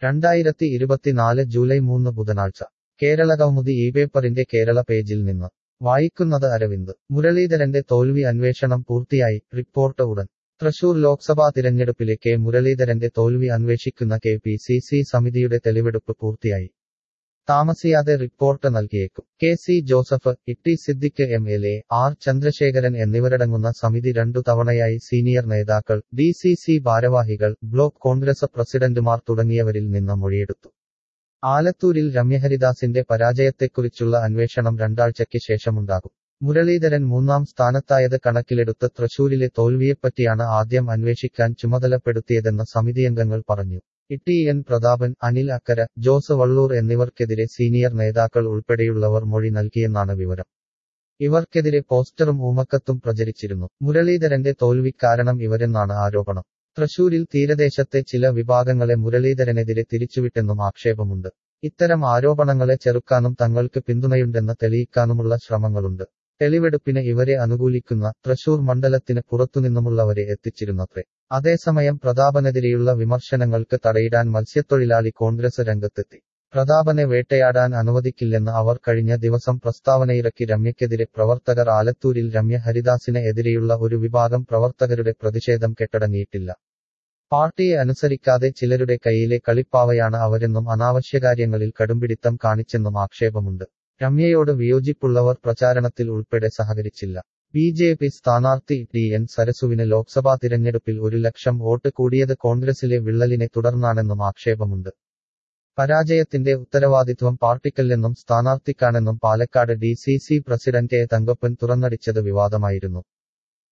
രണ്ടായിരത്തി ഇരുപത്തിനാല് ജൂലൈ മൂന്ന് ബുധനാഴ്ച കേരളകൗമുദി ഈ പേപ്പറിന്റെ കേരള പേജിൽ നിന്ന് വായിക്കുന്നത് അരവിന്ദ് മുരളീധരന്റെ തോൽവി അന്വേഷണം പൂർത്തിയായി റിപ്പോർട്ട് ഉടൻ തൃശൂർ ലോക്സഭാ തിരഞ്ഞെടുപ്പിലെ കെ മുരളീധരന്റെ തോൽവി അന്വേഷിക്കുന്ന കെ പി സി സി സമിതിയുടെ തെളിവെടുപ്പ് പൂർത്തിയായി താമസിയാതെ റിപ്പോർട്ട് നൽകിയേക്കും K C Joseph T Siddique M L A R Chandrasekharan എന്നിവരടങ്ങുന്ന സമിതി രണ്ടു തവണയായി സീനിയർ നേതാക്കൾ ഡി സി സി ഭാരവാഹികൾ ബ്ലോക്ക് കോൺഗ്രസ് പ്രസിഡന്റുമാർ തുടങ്ങിയവരിൽ നിന്ന് മൊഴിയെടുത്തു ആലത്തൂരിൽ രമ്യഹരിദാസിന്റെ പരാജയത്തെക്കുറിച്ചുള്ള അന്വേഷണം രണ്ടാഴ്ചയ്ക്ക് ശേഷമുണ്ടാകും മുരളീധരൻ മൂന്നാം സ്ഥാനത്തായത് കണക്കിലെടുത്ത് തൃശൂരിലെ തോൽവിയെപ്പറ്റിയാണ് ആദ്യം അന്വേഷിക്കാൻ ചുമതലപ്പെടുത്തിയതെന്ന് സമിതിയംഗങ്ങൾ പറഞ്ഞു ഇട്ടി എൻ പ്രതാപൻ അനിൽ അക്കര ജോസ് വള്ളൂർ എന്നിവർക്കെതിരെ സീനിയർ നേതാക്കൾ ഉൾപ്പെടെയുള്ളവർ മൊഴി നൽകിയെന്നാണ് വിവരം ഇവർക്കെതിരെ പോസ്റ്ററും ഊമക്കത്തും പ്രചരിച്ചിരുന്നു മുരളീധരന്റെ തോൽവിക്കാരണം ഇവരെന്നാണ് ആരോപണം തൃശൂരിൽ തീരദേശത്തെ ചില വിഭാഗങ്ങളെ മുരളീധരനെതിരെ തിരിച്ചുവിട്ടെന്നും ആക്ഷേപമുണ്ട് ഇത്തരം ആരോപണങ്ങളെ ചെറുക്കാനും തങ്ങൾക്ക് പിന്തുണയുണ്ടെന്ന് തെളിയിക്കാനുമുള്ള ശ്രമങ്ങളുണ്ട് തെളിവെടുപ്പിന് ഇവരെ അനുകൂലിക്കുന്ന തൃശൂർ മണ്ഡലത്തിന് പുറത്തുനിന്നുമുള്ളവരെ എത്തിച്ചിരുന്നത്രേ അതേസമയം പ്രതാപനെതിരെയുള്ള വിമർശനങ്ങൾക്ക് തടയിടാൻ മത്സ്യത്തൊഴിലാളി കോൺഗ്രസ് രംഗത്തെത്തി പ്രതാപനെ വേട്ടയാടാൻ അനുവദിക്കില്ലെന്ന് അവർ കഴിഞ്ഞ ദിവസം പ്രസ്താവനയിറക്കി രമ്യക്കെതിരെ പ്രവർത്തകർ ആലത്തൂരിൽ രമ്യ ഹരിദാസിന് എതിരെയുള്ള ഒരു വിഭാഗം പ്രവർത്തകരുടെ പ്രതിഷേധം കെട്ടടങ്ങിയിട്ടില്ല പാർട്ടിയെ അനുസരിക്കാതെ ചിലരുടെ കയ്യിലെ കളിപ്പാവയാണ് അവരെന്നും അനാവശ്യകാര്യങ്ങളിൽ കടുംപിടിത്തം കാണിച്ചെന്നും ആക്ഷേപമുണ്ട് രമ്യയോട് വിയോജിപ്പുള്ളവർ പ്രചാരണത്തിൽ ഉൾപ്പെടെ സഹകരിച്ചില്ല ബി ജെ പി സ്ഥാനാർത്ഥി ടി എൻ സരസുവിന് ലോക്സഭാ തിരഞ്ഞെടുപ്പിൽ ഒരു ലക്ഷം വോട്ട് കൂടിയത് കോൺഗ്രസിലെ വിള്ളലിനെ തുടർന്നാണെന്നും ആക്ഷേപമുണ്ട് പരാജയത്തിന്റെ ഉത്തരവാദിത്വം പാർട്ടിക്കല്ലെന്നും സ്ഥാനാർത്ഥിക്കാണെന്നും Palakkad D C C president A Thankappan തുറന്നടിച്ചത് വിവാദമായിരുന്നു